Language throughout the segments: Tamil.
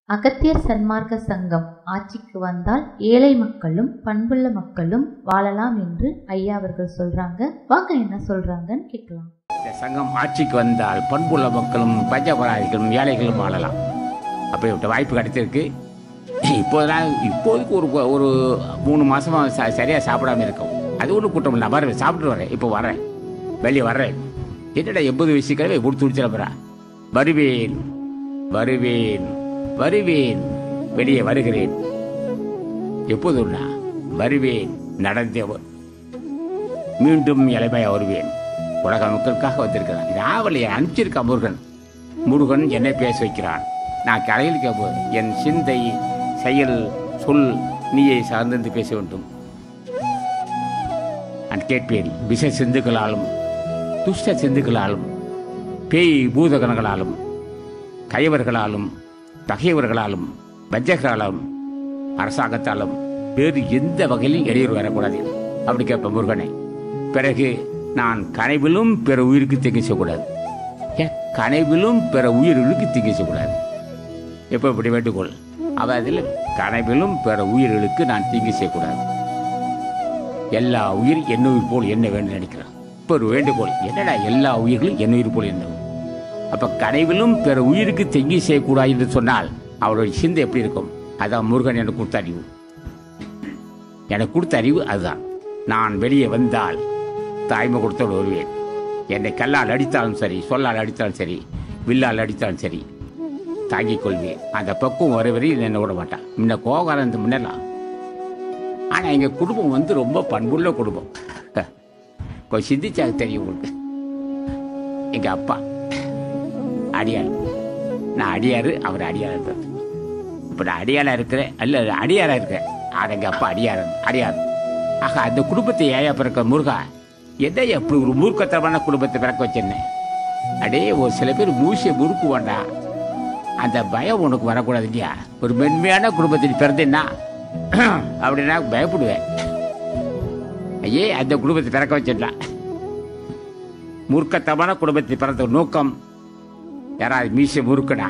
அகத்தியர் சன்மார்க்க சங்கம் ஆட்சிக்கு வந்தால் ஏழை மக்களும் பண்புள்ள மக்களும் வாழலாம் என்று ஐயா அவர்கள் சொல்றாங்க வாங்க என்ன சொல்றாங்கன்னு கேட்கலாம் இந்த சங்கம் ஆட்சிக்கு வந்தால் பண்புள்ள மக்களும் பஞ்சபராதிகளும் ஏழைகளும் வாழலாம் அப்படிப்பட்ட வாய்ப்பு கிடைத்திருக்கு இப்போதெல்லாம் இப்போதைக்கு ஒரு ஒரு மூணு மாசமா ச சரியாக சாப்பிடாம இருக்கோம் அது ஒன்றும் கூட்டம் இல்லை வரேன் சாப்பிட்டு வரேன் இப்போ வரேன் வெளியே வர்றேன் என்னடா எண்பது வயசு கிழமை கொடுத்து முடிச்சிடப்பறா வருவேன் வருவேன் வருவேன் வெளியே வருகிறேன் எப்போதும்னா வருவேன் நடந்தவர் மீண்டும் இளமையா வருவேன் உலக மக்களுக்காக வந்திருக்கிறான் இது ஆவலை அனுப்பிச்சிருக்கான் முருகன் முருகன் என்னை பேச வைக்கிறான் நான் கடையில் கேட்போம் என் சிந்தை செயல் சொல் நீயை சார்ந்திருந்து பேச வேண்டும் நான் கேட்பேன் விஷ சிந்துக்களாலும் துஷ்ட சிந்துக்களாலும் பேய் பூதகணங்களாலும் கயவர்களாலும் பகைவர்களாலும் வஞ்சகர்களாலும் அரசாங்கத்தாலும் வேறு எந்த வகையிலும் இடையூறு வரக்கூடாது அப்படி கேட்பேன் முருகனை பிறகு நான் கனவிலும் பிற உயிருக்கு தீங்கு செய்யக்கூடாது ஏன் கனவிலும் பிற உயிர்களுக்கு தீங்கு செய்யக்கூடாது எப்போ இப்படி வேண்டுகோள் அதாவது கனவிலும் பிற உயிர்களுக்கு நான் தீங்கு செய்யக்கூடாது எல்லா உயிர் என்ன உயிர் போல் என்ன வேண்டும் நினைக்கிறான் இப்போ ஒரு வேண்டுகோள் என்னடா எல்லா உயிர்களும் என்ன உயிர் போல் என்ன அப்ப கனவிலும் பிற உயிருக்கு தீங்கு செய்யக்கூடாது என்று சொன்னால் அவருடைய சிந்தை எப்படி இருக்கும் அதான் முருகன் எனக்கு கொடுத்த அறிவு எனக்கு கொடுத்த அறிவு அதுதான் நான் வெளியே வந்தால் தாய்மை கொடுத்தோடு வருவேன் என்னை கல்லால் அடித்தாலும் சரி சொல்லால் அடித்தாலும் சரி வில்லால் அடித்தாலும் சரி தாங்கிக் கொள்வேன் அந்த பக்குவம் வரை வரையில் என்னை விட மாட்டான் முன்ன கோகாரம் இந்த முன்னெல்லாம் ஆனால் எங்கள் குடும்பம் வந்து ரொம்ப பண்புள்ள குடும்பம் கொஞ்சம் சிந்திச்சாக தெரியும் உங்களுக்கு எங்கள் அப்பா அடியாள் நான் அடியார் அவர் அடியார் இருந்தார் இப்போ நான் அடியாளா இருக்கிறேன் அல்ல அடியாரா இருக்கிறேன் ஆனால் எங்கள் அப்பா அடியார் அடியார் ஆக அந்த குடும்பத்தை ஏயா பிறக்க முருகா எதை எப்படி ஒரு மூர்க்கத்தனமான குடும்பத்தை பிறக்க வச்சிருந்தேன் அடே ஒரு சில பேர் மூசிய முறுக்கு வேண்டா அந்த பயம் உனக்கு வரக்கூடாது இல்லையா ஒரு மென்மையான குடும்பத்தில் பிறந்தேன்னா அப்படின்னா பயப்படுவேன் ஐயே அந்த குடும்பத்தை பிறக்க வச்சிடலாம் மூர்க்கத்தனமான குடும்பத்தை பிறந்த நோக்கம் யாராவது மீச முறுக்கடா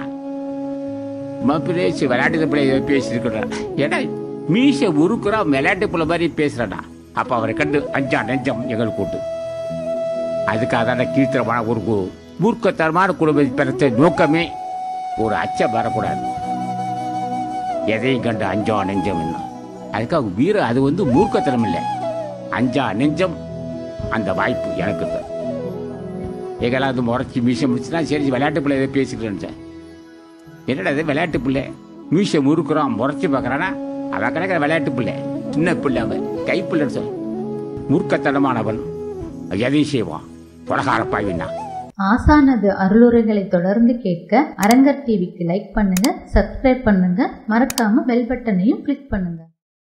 பேசி விளையாட்டு பிள்ளை பேசியிருக்கிறான் ஏன்னா மீச முறுக்குறா விளையாட்டு பிள்ளை மாதிரி பேசுறடா அப்ப அவரை கண்டு அஞ்சா நெஞ்சம் எங்கள் கூட்டு அதுக்காக தான் கீழ்த்தரமான ஒரு கு- மூர்க்கத்தனமான குடும்பத்தை பிறத்த நோக்கமே ஒரு அச்சம் வரக்கூடாது எதையும் கண்டு அஞ்சா நெஞ்சம் என்ன அதுக்காக வீர அது வந்து மூர்க்கத்தனம் இல்லை அஞ்சா நெஞ்சம் அந்த வாய்ப்பு எனக்கு இருக்கு எங்கெல்லாம் அது முறைச்சி மீசை முடிச்சுனா சரி விளையாட்டு பிள்ளை ஏதோ பேசிக்கிறேன்னு நினைச்சேன். என்னடா இது விளையாட்டு பிள்ளை மீசை முறுக்குறான் முறைச்சி பார்க்கறானா அவன் கிடக்கிற விளையாட்டு பிள்ளை சின்ன பிள்ளை அவன் கைப்பிள்ளைன்னு சொல் மூர்க்கத்தனமானவன் எதையும் செய்வான் உலகார பாய்வினா ஆசானது அருளுரைகளை தொடர்ந்து கேட்க அரங்கர் டிவிக்கு லைக் பண்ணுங்க சப்ஸ்கிரைப் பண்ணுங்க மறக்காம பெல் பட்டனையும் கிளிக் பண்ணுங்க